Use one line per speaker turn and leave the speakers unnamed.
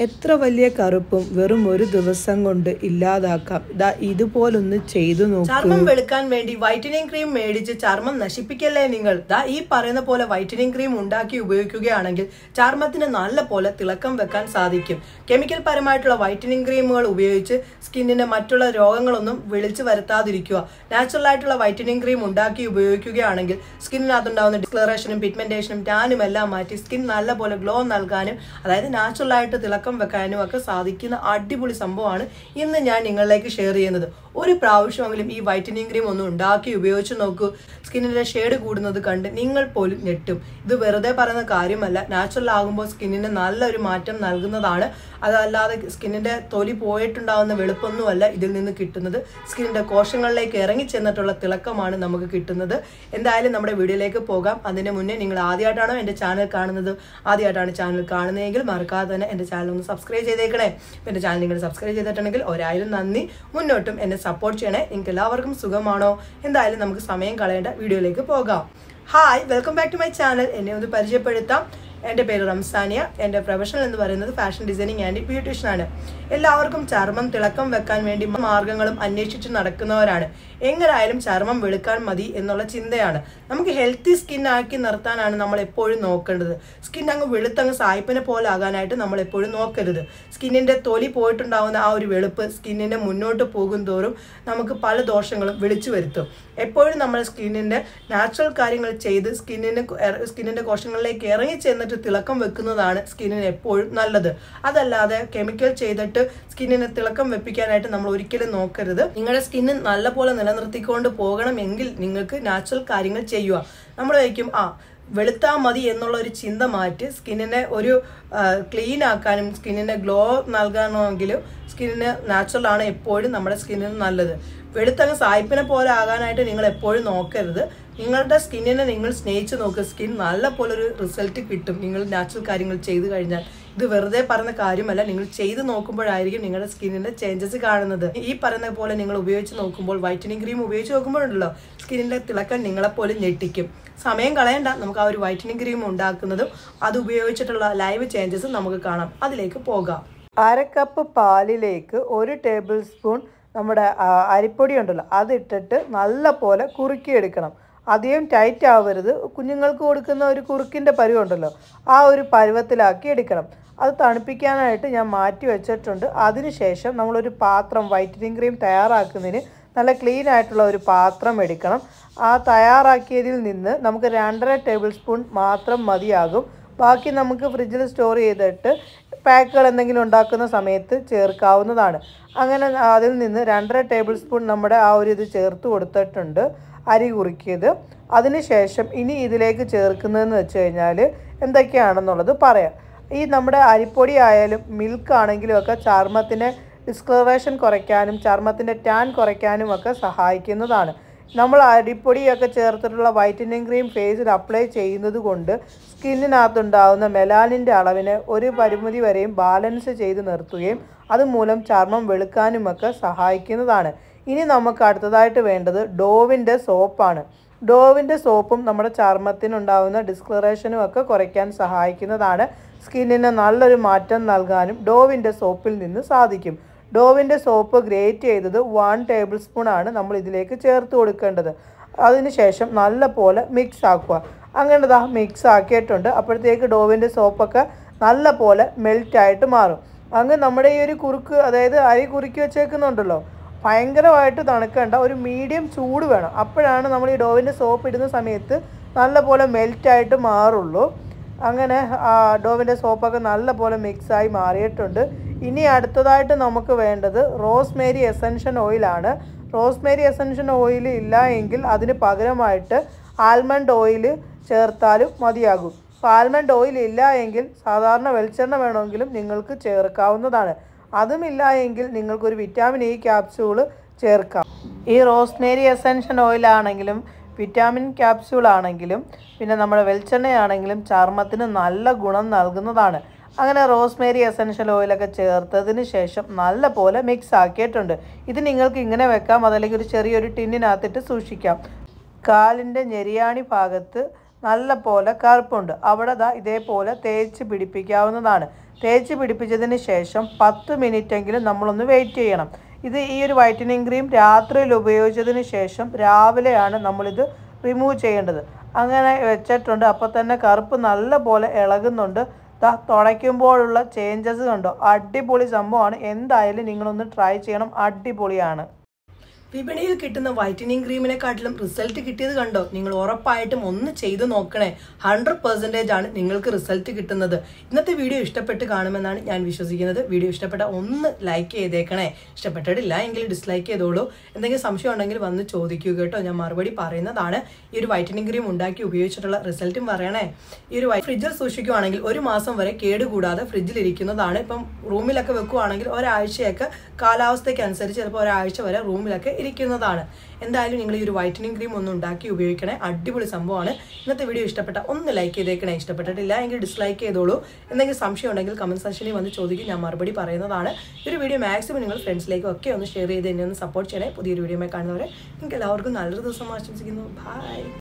എത്ര വലിയ കറുപ്പും വെറും ഒരു ദിവസം കൊണ്ട് ഇല്ലാതാക്കാം ദാ ഇതുപോലൊന്ന് ചെയ്തു നോക്കൂ
ചർമ്മം വെളുക്കാൻ വേണ്ടി വൈറ്റനിങ് ക്രീം മേടിച്ച് ചർമ്മം നശിപ്പിക്കല്ലേ നിങ്ങൾ ദാ ഈ പറയുന്ന പോലെ വൈറ്റനിങ് ക്രീം ഉണ്ടാക്കി ഉപയോഗിക്കുകയാണെങ്കിൽ ചർമ്മത്തിന് നല്ല പോലെ തിളക്കം വെക്കാൻ സാധിക്കും കെമിക്കൽ പരമായിട്ടുള്ള വൈറ്റനിങ് ക്രീമുകൾ ഉപയോഗിച്ച് സ്കിന്നിന് മറ്റുള്ള രോഗങ്ങളൊന്നും വിളിച്ചു വരുത്താതിരിക്കുക നാച്ചുറൽ ആയിട്ടുള്ള വൈറ്റനിങ് ക്രീം ഉണ്ടാക്കി ഉപയോഗിക്കുകയാണെങ്കിൽ സ്കിന്നിനകത്തുണ്ടാകുന്ന ഡിസ്ക്ലറേഷനും പിഗ്മെന്റേഷനും ടാനും എല്ലാം മാറ്റി സ്കിൻ നല്ല പോലെ ഗ്ലോ നൽകാനും അതായത് നാച്ചുറൽ ആയിട്ട് തിളക്കം വെക്കാനും ഒക്കെ സാധിക്കുന്ന അടിപൊളി സംഭവമാണ് ഇന്ന് ഞാൻ നിങ്ങളിലേക്ക് ഷെയർ ചെയ്യുന്നത് ഒരു പ്രാവശ്യമെങ്കിലും ഈ വൈറ്റനിങ് ക്രീം ഒന്ന് ഉണ്ടാക്കി ഉപയോഗിച്ച് നോക്കൂ സ്കിന്നിന്റെ ഷെയ്ഡ് കൂടുന്നത് കണ്ട് നിങ്ങൾ പോലും ഞെട്ടും ഇത് വെറുതെ പറയുന്ന കാര്യമല്ല നാച്ചുറൽ ആകുമ്പോൾ സ്കിന്നിന് നല്ലൊരു മാറ്റം നൽകുന്നതാണ് അതല്ലാതെ സ്കിന്നിന്റെ തൊലി പോയിട്ടുണ്ടാവുന്ന വെളുപ്പൊന്നുമല്ല ഇതിൽ നിന്ന് കിട്ടുന്നത് സ്കിന്നിന്റെ കോശങ്ങളിലേക്ക് ഇറങ്ങി ചെന്നിട്ടുള്ള തിളക്കമാണ് നമുക്ക് കിട്ടുന്നത് എന്തായാലും നമ്മുടെ വീഡിയോയിലേക്ക് പോകാം അതിന് മുന്നേ നിങ്ങൾ ആദ്യമായിട്ടാണോ എൻ്റെ ചാനൽ കാണുന്നത് ആദ്യമായിട്ടാണ് ചാനൽ കാണുന്നതെങ്കിൽ മറക്കാതെ തന്നെ എൻ്റെ ചാനൽ ഒന്ന് സബ്സ്ക്രൈബ് ചെയ്തേക്കണേ എൻ്റെ ചാനൽ നിങ്ങൾ സബ്സ്ക്രൈബ് ചെയ്തിട്ടുണ്ടെങ്കിൽ ഒരായിരം നന്ദി മുന്നോട്ടും എന്നെ സപ്പോർട്ട് ചെയ്യണേ നിങ്ങൾക്ക് എല്ലാവർക്കും സുഖമാണോ എന്തായാലും നമുക്ക് സമയം കളയേണ്ട വീഡിയോയിലേക്ക് പോകാം hi welcome back to my channel എന്നെ ഒന്ന് പരിചയപ്പെടുത്താം എൻ്റെ പേര് റംസാനിയ എൻ്റെ പ്രൊഫഷൻ എന്ന് പറയുന്നത് ഫാഷൻ ഡിസൈനിങ് ആൻഡ് ബ്യൂട്ടീഷ്യൻ ആണ് എല്ലാവർക്കും ചർമ്മം തിളക്കം വെക്കാൻ വേണ്ടി മാർഗങ്ങളും അന്വേഷിച്ച് നടക്കുന്നവരാണ് എങ്ങനായാലും ചർമ്മം വെളുക്കാൻ മതി എന്നുള്ള ചിന്തയാണ് നമുക്ക് ഹെൽത്തി സ്കിൻ ആക്കി നിർത്താനാണ് നമ്മൾ എപ്പോഴും നോക്കേണ്ടത് സ്കിൻ അങ്ങ് വെളുത്തങ്ങ് സായിപ്പിനെ പോലെ ആകാനായിട്ട് നമ്മൾ എപ്പോഴും നോക്കരുത് സ്കിന്നിന്റെ തൊലി പോയിട്ടുണ്ടാവുന്ന ആ ഒരു വെളുപ്പ് സ്കിന്നിന്റെ മുന്നോട്ട് പോകും തോറും നമുക്ക് പല ദോഷങ്ങളും വിളിച്ചു വരുത്തും എപ്പോഴും നമ്മൾ സ്കിന്നിന്റെ നാച്ചുറൽ കാര്യങ്ങൾ ചെയ്ത് സ്കിന്നിന് സ്കിന്നിന്റെ കോശങ്ങളിലേക്ക് ഇറങ്ങി ചെന്നിട്ട് തിളക്കം വെക്കുന്നതാണ് സ്കിന്നിന് എപ്പോഴും നല്ലത് അതല്ലാതെ കെമിക്കൽ ചെയ്തിട്ട് സ്കിന്നിനെ തിളക്കം വെപ്പിക്കാനായിട്ട് നമ്മൾ ഒരിക്കലും നോക്കരുത് നിങ്ങളുടെ സ്കിന്ന് നല്ലപോലെ നിലനിർത്തിക്കൊണ്ട് പോകണമെങ്കിൽ നിങ്ങൾക്ക് നാച്ചുറൽ കാര്യങ്ങൾ ചെയ്യുക നമ്മൾ വയ്ക്കും ആ വെളുത്താൽ മതി എന്നുള്ള ഒരു ചിന്ത മാറ്റി സ്കിന്നിനെ ഒരു ക്ലീൻ ആക്കാനും സ്കിന്നിനെ ഗ്ലോ നൽകാണമെങ്കിലും സ്കിന്നിന് നാച്ചുറൽ ആണ് എപ്പോഴും നമ്മുടെ സ്കിന്നിന് നല്ലത് വെളുത്തങ്ങ് സായിപ്പിനെ പോലെ ആകാനായിട്ട് നിങ്ങൾ എപ്പോഴും നോക്കരുത് നിങ്ങളുടെ സ്കിന്നിനെ നിങ്ങൾ സ്നേഹിച്ച് നോക്കുക സ്കിൻ നല്ല പോലെ ഒരു റിസൾട്ട് കിട്ടും നിങ്ങൾ നാച്ചുറൽ കാര്യങ്ങൾ ചെയ്തു കഴിഞ്ഞാൽ ഇത് വെറുതെ പറയുന്ന കാര്യമല്ല നിങ്ങൾ ചെയ്ത് നോക്കുമ്പോഴായിരിക്കും നിങ്ങളുടെ സ്കിന്നിന്റെ ചേഞ്ചസ് കാണുന്നത് ഈ പറയുന്ന പോലെ നിങ്ങൾ ഉപയോഗിച്ച് നോക്കുമ്പോൾ വൈറ്റനിങ് ക്രീം ഉപയോഗിച്ച് നോക്കുമ്പോഴുണ്ടല്ലോ സ്കിന്നിന്റെ തിളക്കം നിങ്ങളെപ്പോലും ഞെട്ടിക്കും സമയം കളയണ്ട നമുക്ക് ആ ഒരു വൈറ്റനിങ് ക്രീം ഉണ്ടാക്കുന്നതും അത് ഉപയോഗിച്ചിട്ടുള്ള ലൈവ് ചേഞ്ചസും നമുക്ക് കാണാം അതിലേക്ക് പോകാം
അര കപ്പ് പാലിലേക്ക് ഒരു ടേബിൾ സ്പൂൺ നമ്മുടെ ആ, അരിപ്പൊടി ഉണ്ടല്ലോ അതിട്ടിട്ട് നല്ല പോലെ കുറുക്കിയെടുക്കണം അധികം ടൈറ്റ് ആവരുത് കുഞ്ഞുങ്ങൾക്ക് കൊടുക്കുന്ന ഒരു കുറുക്കിൻ്റെ പരുവുണ്ടല്ലോ ആ ഒരു പരുവത്തിലാക്കി എടുക്കണം അത് തണുപ്പിക്കാനായിട്ട് ഞാൻ മാറ്റി വെച്ചിട്ടുണ്ട് അതിനുശേഷം നമ്മളൊരു പാത്രം വൈറ്റനിങ് ക്രീം തയ്യാറാക്കുന്നതിന് നല്ല ക്ലീൻ ആയിട്ടുള്ള ഒരു പാത്രം എടുക്കണം ആ തയ്യാറാക്കിയതിൽ നിന്ന് നമുക്ക് രണ്ടര ടേബിൾ സ്പൂൺ മാത്രം മതിയാകും ബാക്കി നമുക്ക് ഫ്രിഡ്ജിൽ സ്റ്റോർ ചെയ്തിട്ട് പാക്കുകൾ എന്തെങ്കിലും ഉണ്ടാക്കുന്ന സമയത്ത് ചേർക്കാവുന്നതാണ് അങ്ങനെ അതിൽ നിന്ന് രണ്ടര ടേബിൾ സ്പൂൺ നമ്മുടെ ആ ഒരു ഇത് ചേർത്ത് കൊടുത്തിട്ടുണ്ട് അരി കുറുക്കിയത് അതിനുശേഷം ഇനി ഇതിലേക്ക് ചേർക്കുന്നതെന്ന് വെച്ച് കഴിഞ്ഞാൽ എന്തൊക്കെയാണെന്നുള്ളത് പറയാം ഈ നമ്മുടെ അരിപ്പൊടി ആയാലും മിൽക്ക് ആണെങ്കിലും ഒക്കെ ചർമ്മത്തിൻ്റെ ഡിസ്കളറേഷൻ കുറയ്ക്കാനും ചർമ്മത്തിൻ്റെ ടാൻ കുറയ്ക്കാനും ഒക്കെ സഹായിക്കുന്നതാണ് നമ്മൾ അരിപ്പൊടിയൊക്കെ ചേർത്തിട്ടുള്ള വൈറ്റനിങ് ക്രീം ഫേസിൽ അപ്ലൈ ചെയ്യുന്നത് കൊണ്ട് സ്കിന്നിനകത്തുണ്ടാകുന്ന മെലാനിൻ്റെ അളവിനെ ഒരു പരിമിതി വരെയും ബാലൻസ് ചെയ്ത് നിർത്തുകയും അതുമൂലം ചർമ്മം വെളുക്കാനുമൊക്കെ സഹായിക്കുന്നതാണ് ഇനി നമുക്ക് അടുത്തതായിട്ട് വേണ്ടത് ഡോവിൻ്റെ സോപ്പാണ് ഡോവിൻ്റെ സോപ്പും നമ്മുടെ ചർമ്മത്തിനുണ്ടാകുന്ന ഡിസ്കളറേഷനും ഒക്കെ കുറയ്ക്കാൻ സഹായിക്കുന്നതാണ് സ്കിന്നിന് നല്ലൊരു മാറ്റം നൽകാനും ഡോവിൻ്റെ സോപ്പിൽ നിന്ന് സാധിക്കും ഡോവിൻ്റെ സോപ്പ് ഗ്രേറ്റ് ചെയ്തത് വൺ ടേബിൾ സ്പൂൺ ആണ് നമ്മൾ ഇതിലേക്ക് ചേർത്ത് കൊടുക്കേണ്ടത് അതിനുശേഷം നല്ല പോലെ മിക്സ് ആക്കുക അങ്ങനെ ദാ മിക്സ് ആക്കിയിട്ടുണ്ട് അപ്പോഴത്തേക്ക് ഡോവിൻ്റെ സോപ്പൊക്കെ നല്ല പോലെ മെൽറ്റായിട്ട് മാറും അങ്ങ് നമ്മുടെ ഈ ഒരു കുറുക്ക് അതായത് അരി കുറുക്കി വെച്ചേക്കുന്നുണ്ടല്ലോ ഭയങ്കരമായിട്ട് തണുക്കണ്ട ഒരു മീഡിയം ചൂട് വേണം അപ്പോഴാണ് നമ്മൾ ഈ ഡോവിൻ്റെ സോപ്പ് ഇടുന്ന സമയത്ത് നല്ല പോലെ മെൽറ്റായിട്ട് മാറുള്ളൂ അങ്ങനെ ആ ഡോവിൻ്റെ സോപ്പൊക്കെ നല്ല പോലെ മിക്സായി മാറിയിട്ടുണ്ട് ഇനി അടുത്തതായിട്ട് നമുക്ക് വേണ്ടത് റോസ്മേരി എസൻഷ്യൻ ഓയിലാണ് റോസ്മേരി എസൻഷ്യൻ ഓയിൽ ഇല്ല എങ്കിൽ അതിന് പകരമായിട്ട് ആൽമണ്ട് ഓയിൽ ചേർത്താലും മതിയാകും അപ്പോൾ ആൽമണ്ട് ഓയിൽ ഇല്ല എങ്കിൽ സാധാരണ വെളിച്ചെണ്ണ വേണമെങ്കിലും നിങ്ങൾക്ക് ചേർക്കാവുന്നതാണ് അതുമില്ല എങ്കിൽ നിങ്ങൾക്കൊരു വിറ്റാമിൻ ഇ ക്യാപ്സ്യൂള് ചേർക്കാം ഈ റോസ്മേരി എസൻഷ്യൻ ഓയിലാണെങ്കിലും വിറ്റാമിൻ ക്യാപ്സ്യൂൾ ആണെങ്കിലും പിന്നെ നമ്മുടെ വെളിച്ചെണ്ണയാണെങ്കിലും ചർമ്മത്തിന് നല്ല ഗുണം നൽകുന്നതാണ് അങ്ങനെ റോസ്മേരി എസൻഷ്യൽ ഓയിലൊക്കെ ചേർത്തതിന് ശേഷം നല്ല പോലെ മിക്സ് ആക്കിയിട്ടുണ്ട് ഇത് നിങ്ങൾക്ക് ഇങ്ങനെ വെക്കാം അതല്ലെങ്കിൽ ഒരു ചെറിയൊരു ടിന്നിനകത്തിട്ട് സൂക്ഷിക്കാം കാലിൻ്റെ ഞെരിയാണി ഭാഗത്ത് നല്ല പോലെ കറുപ്പുണ്ട് അവിടെ ദാ ഇതേപോലെ തേച്ച് പിടിപ്പിക്കാവുന്നതാണ് തേച്ച് പിടിപ്പിച്ചതിന് ശേഷം പത്ത് മിനിറ്റെങ്കിലും നമ്മളൊന്ന് വെയിറ്റ് ചെയ്യണം ഇത് ഈ ഒരു വൈറ്റനിങ് ക്രീം രാത്രിയിൽ ഉപയോഗിച്ചതിന് ശേഷം രാവിലെയാണ് നമ്മളിത് റിമൂവ് ചെയ്യേണ്ടത് അങ്ങനെ വെച്ചിട്ടുണ്ട് അപ്പോൾ തന്നെ കറുപ്പ് നല്ല പോലെ ഇളകുന്നുണ്ട് ദാ തുടയ്ക്കുമ്പോഴുള്ള ചേഞ്ചസ് കണ്ടോ അടിപൊളി സംഭവമാണ് എന്തായാലും നിങ്ങളൊന്ന് ട്രൈ ചെയ്യണം അടിപൊളിയാണ്
വിപണിയിൽ കിട്ടുന്ന വൈറ്റനിങ് ക്രീമിനെക്കാട്ടിലും റിസൾട്ട് കിട്ടിയത് കണ്ടോ നിങ്ങൾ ഉറപ്പായിട്ടും ഒന്ന് ചെയ്തു നോക്കണേ ഹൺഡ്രഡ് പെർസെൻറ്റേജ് ആണ് നിങ്ങൾക്ക് റിസൾട്ട് കിട്ടുന്നത് ഇന്നത്തെ വീഡിയോ ഇഷ്ടപ്പെട്ട് കാണുമെന്നാണ് ഞാൻ വിശ്വസിക്കുന്നത് വീഡിയോ ഇഷ്ടപ്പെട്ട ഒന്ന് ലൈക്ക് ചെയ്തേക്കണേ ഇഷ്ടപ്പെട്ടിട്ടില്ല എങ്കിൽ ഡിസ്ലൈക്ക് ചെയ്തോളൂ എന്തെങ്കിലും സംശയം ഉണ്ടെങ്കിൽ വന്ന് ചോദിക്കുക കേട്ടോ ഞാൻ മറുപടി പറയുന്നതാണ് ഈ ഒരു വൈറ്റനിങ് ക്രീം ഉണ്ടാക്കി ഉപയോഗിച്ചിട്ടുള്ള റിസൾട്ടും പറയണേ ഈ ഒരു ഫ്രിഡ്ജിൽ സൂക്ഷിക്കുവാണെങ്കിൽ ഒരു മാസം വരെ കേടുകൂടാതെ ഫ്രിഡ്ജിൽ ഇരിക്കുന്നതാണ് ഇപ്പം റൂമിലൊക്കെ വെക്കുവാണെങ്കിൽ ഒരാഴ്ചയൊക്കെ കാലാവസ്ഥയ്ക്ക് അനുസരിച്ച് ചിലപ്പോൾ ഒരാഴ്ച വരെ റൂമിലൊക്കെ ഇരിക്കുന്നതാണ് എന്തായാലും നിങ്ങൾ ഈ ഒരു വൈറ്റനിങ് ക്രീം ഒന്ന് ഉണ്ടാക്കി ഉപയോഗിക്കണേ അടിപൊളി സംഭവമാണ് ഇന്നത്തെ വീഡിയോ ഇഷ്ടപ്പെട്ട ഒന്ന് ലൈക്ക് ചെയ്തേക്കണേ ഇഷ്ടപ്പെട്ടിട്ടില്ല എങ്കിൽ ഡിസ്ലൈക്ക് ചെയ്തോളൂ എന്തെങ്കിലും സംശയം ഉണ്ടെങ്കിൽ കമന്റ് സെക്ഷനിൽ വന്ന് ചോദിക്കും ഞാൻ മറുപടി പറയുന്നതാണ് ഈ ഒരു വീഡിയോ മാക്സിമം നിങ്ങൾ ഫ്രണ്ട്സിലേക്കും ഒക്കെ ഒന്ന് ഷെയർ ചെയ്ത് എന്നെ ഒന്ന് സപ്പോർട്ട് ചെയ്യണേ പുതിയൊരു വീഡിയോ കാണുന്നവരെ നിങ്ങൾക്ക് എല്ലാവർക്കും നല്ലൊരു ദിവസം ആശംസിക്കുന്നു ബൈ